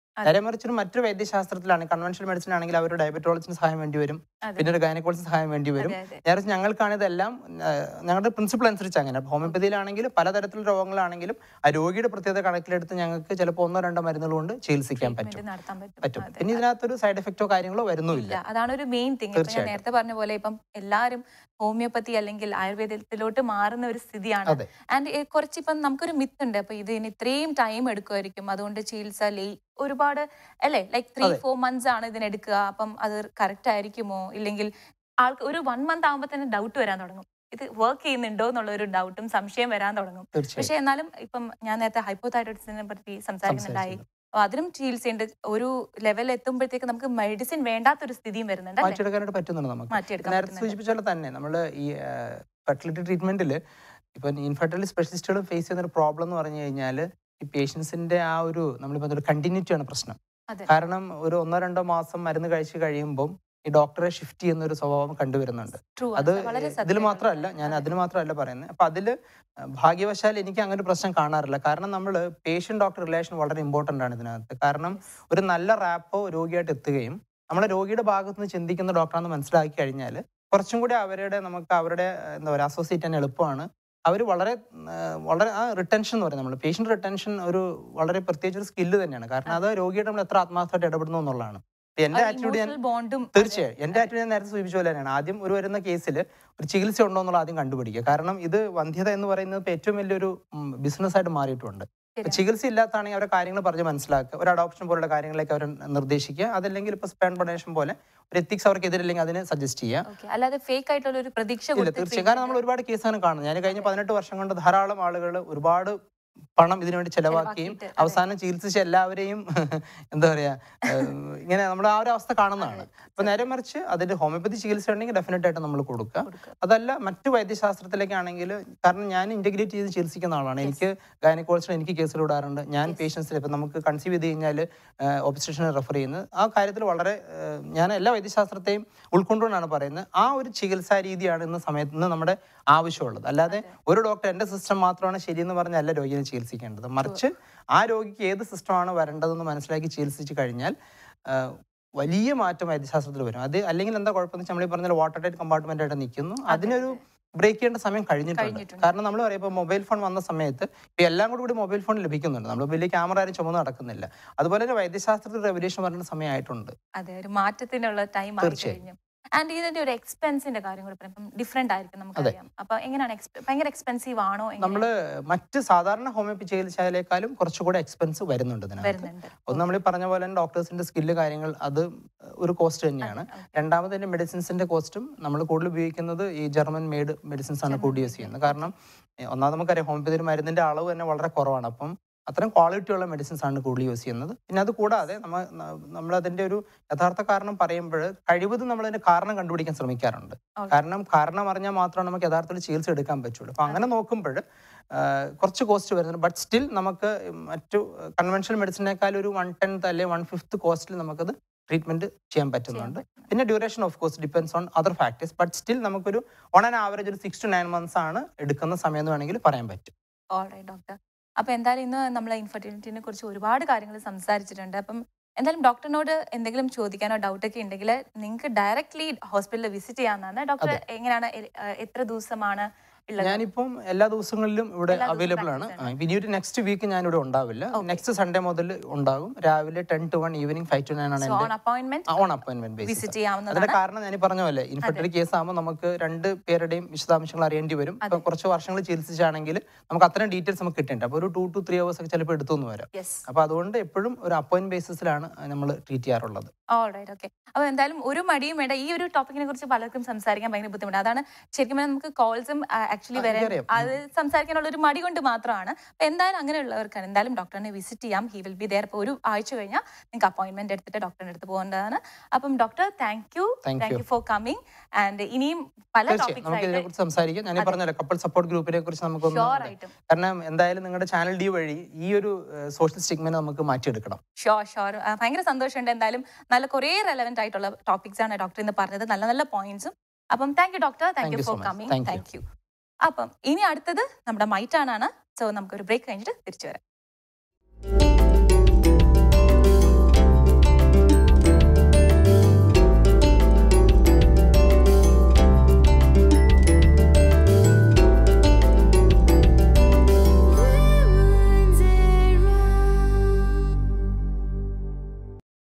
അതെ. നേരെ മറിച്ച് മറ്റൊരു വൈദ്യശാസ്ത്രത്തിലാണ് കൺവെൻഷണൽ മെഡിസിൻ ആണെങ്കിൽ അവർ ഡയബറ്റോളജിന് സഹായം വേണ്ടി വരും അതെ. പിന്നെ ഒരു ഗൈനക്കോളജിന് സഹായം വേണ്ടി വരും അതെ, അതെ. നേരെ ഞങ്ങൾക്കാണ് ഇതെല്ലാം ആ, ഞങ്ങളുടെ പ്രിൻസിപ്പിൾ അനുസരിച്ച് അങ്ങനെ ഹോമിയോപ്പതിയിലാണെങ്കിലും പലതരത്തിലുള്ള രോഗങ്ങളാണെങ്കിലും ആ രോഗിയുടെ പ്രത്യേകത കണക്കിലെടുത്ത് ഞങ്ങൾക്ക് ചിലപ്പോൾ ഒന്നോ രണ്ടോ മരുന്നുകൾ കൊണ്ട് ചികിത്സിക്കാൻ പറ്റും Treatment നടത്താൻ പറ്റും പറ്റും അതെ. പിന്നെ ഇതിനകത്തൊരു സൈഡ് എഫക്റ്റോ കാര്യങ്ങളോ വരുന്നുമില്ല ഇല്ല അതാണ് ഒരു മെയിൻ തിങ് ഇപ്പൊ ഞാൻ തീർച്ചയായിട്ടും. നേരത്തെ പറഞ്ഞ പോലെ ഇപ്പം എല്ലാവരും ഹോമിയോപ്പതി അല്ലെങ്കിൽ ആയുർവേദത്തിലോട്ട് മാറുന്ന ഒരു സ്ഥിതിയാണ് അതെ. ആൻഡ് കുറച്ച് ഇപ്പം നമുക്കൊരു മിത്ത് ഉണ്ട് അപ്പൊ ഇതിന് ഇത്രയും ടൈം എടുക്കുമായിരിക്കും അതുകൊണ്ട് ചികിത്സ ലേ ഒരുപാട് അല്ലേ ലൈക്ക് ത്രീ അതെ. ഫോർ മന്ത്സ് ആണ് ഇതിന് എടുക്കുക അപ്പം അത് കറക്റ്റ് ആയിരിക്കുമോ ഇല്ലെങ്കിൽ ആൾക്ക് ഒരു വൺ മന്ത് ആകുമ്പോൾ തന്നെ ഡൗട്ട് വരാൻ തുടങ്ങും ഇത് വർക്ക് ചെയ്യുന്നുണ്ടോ എന്നുള്ള ഒരു ഡൗട്ടും സംശയം വരാൻ തുടങ്ങും തീർച്ചയായും പക്ഷെ എന്നാലും ഇപ്പം ഞാൻ നേരത്തെ ഹൈപ്പോതൈറോയിഡ്സിനെ പറ്റി സംസാരിക്കുന്നുണ്ടായി സംസാരിച്ചത്. അപ്പൊ അതിനും ചികിത്സയുണ്ട് ഒരു ലെവൽ എത്തുമ്പോഴത്തേക്ക് നമുക്ക് മെഡിസിൻ വേണ്ടാത്തൊരു സ്ഥിതിയും വരുന്നുണ്ട് അല്ലേ? മാറ്റിയെടുക്കാനായിട്ട് പറ്റുന്നുണ്ട് നമുക്ക് മാറ്റിയെടുക്കാൻ നേരത്തെ പറ്റുന്നുണ്ട്. സൂചിപ്പിച്ച പോലെ തന്നെ നമ്മൾ ഈ ഫെർട്ടിലിറ്റി ട്രീറ്റ്മെന്റിൽ ഇപ്പം ഇൻഫെർട്ടിലിറ്റി സ്പെഷ്യലിസ്റ്റുകൾ ഫേസ് ചെയ്യുന്ന ഒരു പ്രോബ്ലം എന്ന് പറഞ്ഞു കഴിഞ്ഞാൽ ഈ പേഷ്യൻസിന്റെ ആ ഒരു നമ്മളിപ്പോൾ ഒരു കണ്ടിന്യൂറ്റി ആണ് പ്രശ്നം അതെ. കാരണം ഒരു ഒന്നോ രണ്ടോ മാസം മരുന്ന് കഴിച്ച് കഴിയുമ്പം ഈ ഡോക്ടറെ ഷിഫ്റ്റ് ചെയ്യുന്ന ഒരു സ്വഭാവം കണ്ടുവരുന്നുണ്ട് True അത് ആണ്. വളരെ ഇതിൽ സത്യമാണ്. മാത്രമല്ല ഞാൻ അതെ. അതിന് മാത്രമല്ല പറയുന്നത് അപ്പൊ അതില് ഭാഗ്യവശാൽ എനിക്ക് അങ്ങനെ ഒരു പ്രശ്നം കാണാറില്ല കാരണം നമ്മൾ പേഷ്യന്റ് ഡോക്ടർ റിലേഷൻ വളരെ ഇമ്പോർട്ടന്റ് ആണ് ഇതിനകത്ത് കാരണം ഒരു നല്ല റാപ്പോ രോഗിയായിട്ട് എത്തുകയും നമ്മുടെ രോഗിയുടെ ഭാഗത്ത് നിന്ന് ചിന്തിക്കുന്ന ഡോക്ടറാണെന്ന് മനസ്സിലാക്കി കഴിഞ്ഞാൽ കുറച്ചും കൂടി അവരുടെ നമുക്ക് അവരുടെ ഏഹ്, എന്താ പറയുക അസോസിയേറ്റ് ചെയ്യാൻ എളുപ്പമാണ് അവർ വളരെ ഏഹ്, വളരെ ആ റിട്ടൻഷൻ എന്ന് പറയുന്നത് നമ്മൾ പേഷ്യന്റ് റിട്ടൻഷൻ ഒരു വളരെ പ്രത്യേകിച്ച് ഒരു സ്കില്ല് തന്നെയാണ് കാരണം അത് രോഗിയുടെ നമ്മൾ എത്ര ആത്മാർത്ഥമായിട്ട് ഇടപെടുന്നു എന്നുള്ളതാണ് ഇപ്പൊ എന്റെ ആ ആറ്റിറ്റ്യൂഡ് ഞാൻ emotional bond ഉം തീർച്ചയായും എന്റെ ആറ്റിറ്റ്യൂഡ് ഞാൻ നേരത്തെ സൂചിപ്പിച്ച പോലെ തന്നെയാണ് ആദ്യം ഒരു വരുന്ന കേസിൽ ഒരു ചികിത്സ ഉണ്ടോ എന്നുള്ളത് ആദ്യം കണ്ടുപിടിക്കുക കാരണം ഇത് വന്ധ്യത എന്ന് പറയുന്നത് ഇപ്പൊ ഏറ്റവും വലിയൊരു ബിസിനസ് ആയിട്ട് മാറിയിട്ടുണ്ട് ഇപ്പൊ ശരിയാണ്. ചികിത്സ ഇല്ലാത്താണെങ്കിൽ അവരെ കാര്യങ്ങൾ പറഞ്ഞ് മനസ്സിലാക്കുക ഒരു അഡോപ്ഷൻ പോലുള്ള കാര്യങ്ങളിലേക്ക് അവരെ നിർദ്ദേശിക്കുക അതല്ലെങ്കിൽ ഇപ്പൊ സ്പാൻ ഡൊണേഷൻ പോലെ ഒരു എത്തിക്സ് അവർക്ക് എതിരില്ലെങ്കിൽ അതിനെ സജസ്റ്റ് ചെയ്യുക Okay. അല്ലാതെ ഫേക്ക് ആയിട്ടുള്ള ഒരു പ്രതീക്ഷ ഇല്ല കൊടുത്ത് തീർച്ചയായും കാരണം നമ്മൾ ഒരുപാട് കേസാണ് കാണുന്നത് ഞാൻ കഴിഞ്ഞ പതിനെട്ട് വർഷം കൊണ്ട് ധാരാളം ആളുകൾ ഒരുപാട് പണം ഇതിനുവേണ്ടി ചെലവാക്കുകയും ചെലവാക്കിയിട്ട്, അതെ. അവസാനം ചികിത്സിച്ച എല്ലാവരെയും എന്താ പറയാ ഏഹ്, ഇങ്ങനെ നമ്മൾ ആ ഒരു അവസ്ഥ കാണുന്നതാണ് അപ്പൊ നേരെ മറിച്ച് അതിന്റെ ഹോമിയോപ്പതി ചികിത്സ ഉണ്ടെങ്കിൽ ഡെഫിനറ്റ് ആയിട്ട് നമ്മൾ കൊടുക്കുക കൊടുക്കുക. അതല്ല മറ്റു വൈദ്യശാസ്ത്രത്തിലേക്കാണെങ്കിൽ കാരണം ഞാൻ ഇന്റഗ്രേറ്റ് ചെയ്ത് ചികിത്സിക്കുന്ന ആളാണ് എനിക്ക് ഗൈനക്കോളജിന് എനിക്ക് കേസിൽ വിടാറുണ്ട് ഞാൻ പേഷ്യൻസിൽ ഇപ്പം നമുക്ക് കൺസീവ് ചെയ്ത് കഴിഞ്ഞാൽ ഓബ്സ്ട്രേഷനെ റെഫർ ചെയ്യുന്നത് ആ കാര്യത്തിൽ വളരെ ഏഹ്, ഞാൻ എല്ലാ വൈദ്യശാസ്ത്രത്തെയും ഉൾക്കൊണ്ടുകൊണ്ടാണ് പറയുന്നത് ആ ഒരു ചികിത്സാ രീതിയാണ് ഇന്ന് സമയത്ത് ഇന്ന് നമ്മുടെ ആവശ്യമുള്ളത് അല്ലാതെ ഒരു ഡോക്ടർ എൻ്റെ സിസ്റ്റം മാത്രമാണ് ശരിയെന്ന് പറഞ്ഞല്ല രോഗിയെ ചികിത്സിക്കേണ്ടത് മറിച്ച് ആ രോഗിക്ക് ഏത് സിസ്റ്റമാണ് വരേണ്ടതെന്ന് മനസ്സിലാക്കി ചികിത്സിച്ച് കഴിഞ്ഞാൽ ഏഹ്, വലിയ മാറ്റം വൈദ്യശാസ്ത്രത്തിൽ വരും അത് അല്ലെങ്കിൽ എന്താ കുഴപ്പമെന്ന് വെച്ചാൽ നമ്മൾ ഈ പറഞ്ഞ വാട്ടർ ടൈറ്റ് കമ്പാർട്ട്മെന്റ് ആയിട്ട് നിൽക്കുന്നു അതിനൊരു ബ്രേക്ക് ചെയ്യേണ്ട സമയം കഴിഞ്ഞിട്ടുണ്ട് കഴിഞ്ഞിട്ടുണ്ട്. കാരണം നമ്മൾ പറയാം ഇപ്പോൾ മൊബൈൽ ഫോൺ വന്ന സമയത്ത് ഇപ്പൊ എല്ലാം കൂടി കൂടി മൊബൈൽ ഫോൺ ലഭിക്കുന്നുണ്ട് നമ്മൾ വലിയ ക്യാമറ ആരും ചുമന്ന് നടക്കുന്നില്ല അതുപോലെ തന്നെ വൈദ്യശാസ്ത്രത്തിൽ റെവല്യൂഷൻ വരേണ്ട സമയമായിട്ടുണ്ട് അതെ ഒരു മാറ്റത്തിനുള്ള ടൈം ആയി തീർച്ചയായും. കഴിഞ്ഞു ആൻഡ് ഇതിന്റെ ഒരു എക്സ്പെൻസിന്റെ കാര്യം കൂടി പറയാം ഡിഫറെന്റ് ആയിരിക്കും നമുക്കറിയാം അപ്പൊ എങ്ങനെയാണ് exp- ഭയങ്കര എക്സ്പെൻസീവ് ആണോ എങ്ങനെ നമ്മൾ മറ്റ് സാധാരണ ഹോമിയോപ്പതി ചികിത്സയിലേക്കാളും കുറച്ചുകൂടെ എക്സ്പെൻസ് വരുന്നുണ്ട് ഇതിനകത്ത് വരുന്നുണ്ട് ഒന്ന് നമ്മൾ ഈ പറഞ്ഞ പോലെ തന്നെ ഡോക്ടേഴ്സിന്റെ സ്കില്ല് കാര്യങ്ങൾ അത് ഒരു കോസ്റ്റ് തന്നെയാണ് Okay. രണ്ടാമത് തന്നെ മെഡിസിൻസിന്റെ കോസ്റ്റും നമ്മൾ കൂടുതൽ ഉപയോഗിക്കുന്നത് ഈ ജർമ്മൻ മെയ്ഡ് മെഡിസിൻസ് ആണ് കൂടുതൽ യൂസ് ചെയ്യുന്നത് കാരണം ഏ, ഒന്നാമത് നമുക്കറിയാം ഹോമിയോപ്പതി മരുന്നിന്റെ അളവ് തന്നെ വളരെ കുറവാണ് അപ്പം അത്രയും ക്വാളിറ്റി ഉള്ള മെഡിസിൻസ് ആണ് കൂടുതൽ യൂസ് ചെയ്യുന്നത് പിന്നെ അത് കൂടാതെ നമ്മൾ നമ്മൾ അതിന്റെ ഒരു യഥാർത്ഥ കാരണം പറയുമ്പോൾ കഴിവതും നമ്മൾ അതിന്റെ കാരണം കണ്ടുപിടിക്കാൻ ശ്രമിക്കാറുണ്ട് Okay. കാരണം കാരണം അറിഞ്ഞാൽ മാത്രമാണ് നമുക്ക് യഥാർത്ഥത്തിൽ ചികിത്സ എടുക്കാൻ പറ്റുള്ളൂ അപ്പൊ അങ്ങനെ നോക്കുമ്പോൾ കുറച്ച് കോസ്റ്റ് വരുന്നുണ്ട് ബട്ട് സ്റ്റിൽ നമുക്ക് മറ്റു കൺവെൻഷണൽ മെഡിസിനേക്കാൾ ഒരു വൺ ടെൻത്ത് അല്ലെങ്കിൽ വൺ ഫിഫ്ത്ത് കോസ്റ്റിൽ നമുക്കത് ട്രീറ്റ്മെന്റ് ചെയ്യാൻ പറ്റുന്നുണ്ട് പിന്നെ duration of course depends on other factors but still നമുക്കൊരു ഓൺ ആൻ ആവറേജ് ഒരു സിക്സ് ടു നയൻ മന്ത്സ് ആണ് എടുക്കുന്ന സമയം എന്ന് വേണമെങ്കിൽ പറയാൻ പറ്റും ഓൾറൈറ്റ് ഡോക്ടർ അപ്പൊ എന്തായാലും ഇന്ന് നമ്മൾ ഇൻഫെർട്ടിലിറ്റിനെ കുറിച്ച് ഒരുപാട് കാര്യങ്ങൾ സംസാരിച്ചിട്ടുണ്ട് അപ്പം എന്തായാലും ഡോക്ടറിനോട് എന്തെങ്കിലും ചോദിക്കാനോ ഡൗട്ട് ഒക്കെ ഉണ്ടെങ്കിൽ നിങ്ങൾക്ക് ഡയറക്ട്ലി ഹോസ്പിറ്റലിൽ വിസിറ്റ് ചെയ്യാവുന്നതാണ് ഡോക്ടർ എങ്ങനെയാണ് എ- ഏഹ് എത്ര ദിവസമാണ് ഉള്ളത് ഞാനിപ്പം എല്ലാ ദിവസങ്ങളിലും ഇവിടെ എല്ലാ ദിവസവും അവൈലബിൾ ആണ് practice ആ, ഇനി ഒരു നെക്സ്റ്റ് വീക്ക് ഞാൻ ഇവിടെ ഉണ്ടാവില്ല നെക്സ്റ്റ് സൺഡേ മുതൽ ഉണ്ടാകും രാവിലെ ten to one evening five to nine ആണ് സോ ഓൺ എന്റെ appointment on appointment basis visit അതിന്റെ ചെയ്യാവുന്നതാണ് കാരണം ഞാൻ ഈ പറഞ്ഞ പോലെ ഇൻഫെർട്ടിലിറ്റി കേസ് ആകുമ്പോൾ നമുക്ക് രണ്ട് പേരുടെയും വിശദാംശങ്ങൾ അറിയേണ്ടി വരും ഇപ്പൊ കുറച്ച് വർഷങ്ങൾ ചികിത്സിച്ചാണെങ്കിൽ നമുക്ക് അത്രയും ഡീറ്റെയിൽസ് നമുക്ക് കിട്ടേണ്ട അപ്പൊ ഒരു ടു ടു ത്രീ അവേഴ്സ് ഒക്കെ ചിലപ്പോൾ എടുത്തു എന്ന് വരാം യെസ് അപ്പൊ അതുകൊണ്ട് എപ്പോഴും ഒരു അപ്പോയിന്റ് ബേസിസിലാണ് നമ്മൾ ട്രീറ്റ് ചെയ്യാറുള്ളത് ഓൾറൈറ്റ് ഓക്കെ അപ്പൊ എന്തായാലും ഒരു മടിയും വേണ്ട ഈ ഒരു ടോപ്പിക്കിനെ കുറിച്ച് പലർക്കും സംസാരിക്കാൻ ഭയങ്കര ബുദ്ധിമുട്ട് അതാണ് ശരിക്കും പറഞ്ഞാൽ നമുക്ക് കോൾസും ആക്ച്വലി ആ, വരാൻ എനിക്കറിയാം. അത് സംസാരിക്കാനുള്ള ഒരു മടി കൊണ്ട് മാത്രമാണ് അപ്പൊ എന്തായാലും അങ്ങനെയുള്ളവർക്കാണ് എന്തായാലും ഡോക്ടറിനെ വിസിറ്റ് ചെയ്യാം ഹി വിൽ ബി ദയർ ഇപ്പോൾ ഒരു ആഴ്ച കഴിഞ്ഞാൽ നിങ്ങൾക്ക് അപ്പോയിന്റ്മെന്റ് എടുത്തിട്ട് ഡോക്ടറിന്റെ അടുത്ത് പോകേണ്ടതാണ് അപ്പം doctor thank you Thank thank you. You for coming and ഇനിയും പല തീർച്ചയായും ടോപ്പിക്സ് നമുക്ക് ഇതിനെ ആയിട്ട് കുറിച്ച് സംസാരിക്കാം ഞാൻ ഈ പറഞ്ഞല്ലോ കപ്പിൾ സപ്പോർട്ട് ഗ്രൂപ്പിനെ കുറിച്ച് നമുക്കൊന്ന് ഷുവർ അതെ. ആയിട്ടും കാരണം എന്തായാലും നിങ്ങളുടെ ചാനൽ ഡി വഴി ഈ ഒരു സോഷ്യൽ സ്റ്റിഗ്മനെ നമുക്ക് മാറ്റിയെടുക്കണം ഷുവർ ഷുവർ ഭയങ്കര സന്തോഷമുണ്ട് എന്തായാലും നല്ല കുറേ റെലവെന്റ് ആയിട്ടുള്ള ടോപ്പിക്സ് ആണ് ഡോക്ടർ ഇന്ന് പറഞ്ഞത് നല്ല നല്ല പോയിന്റ്സും അപ്പം thank you doctor thank Thank you you so for much. Coming Thank you. Thank you അപ്പം ഇനി അടുത്തത് നമ്മുടെ മൈറ്റാനാണ് സോ നമുക്കൊരു ബ്രേക്ക് കഴിഞ്ഞിട്ട് തിരിച്ചു വരാം